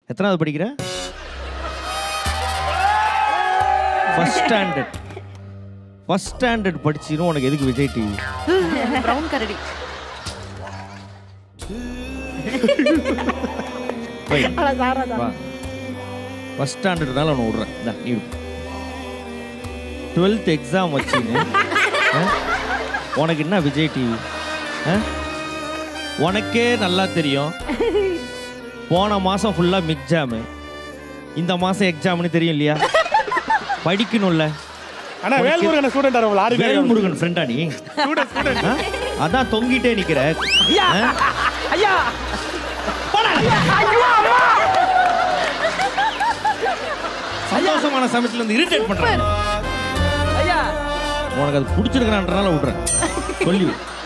எத்தனாவது படிக்கிற first standard first standard படிச்சிரும் உனக்கு எதுக்கு விஜய் டிவி ப்ரௌன் கரடி வா ஃபர்ஸ்ட் ஸ்டாண்டர்ட்னால அவனை விட்றேன் இந்தா நீ டுவெல்த் எக்ஸாம் வச்சுன்னு ஆ? உனக்கு என்ன விஜய் டிவி உனக்கே நல்லா தெரியும் போன மாதம் ஃபுல்லாக மிக்ஜாமு இந்த மாதம் எக்ஸாம்னு தெரியும் இல்லையா படிக்கணும்ல ஆனா வேல்முருகன் ஸ்டூடெண்ட் அவள் ஆறு பேர் வேல்முருகன் ஃப்ரெண்டா நீ ஸ்டூடெண்ட் ஸ்டூடெண்ட் ஆ? அதான் தொங்கிட்டே நிக்கிற ஆ? ஐயா சந்தோஷமான சமயத்துல இருந்து இரிட்டேட் பண்றேன் ஐயா உனக்கு அது பிடிச்சிருக்கிறான்றனால விட்றேன் சொல்லி வை.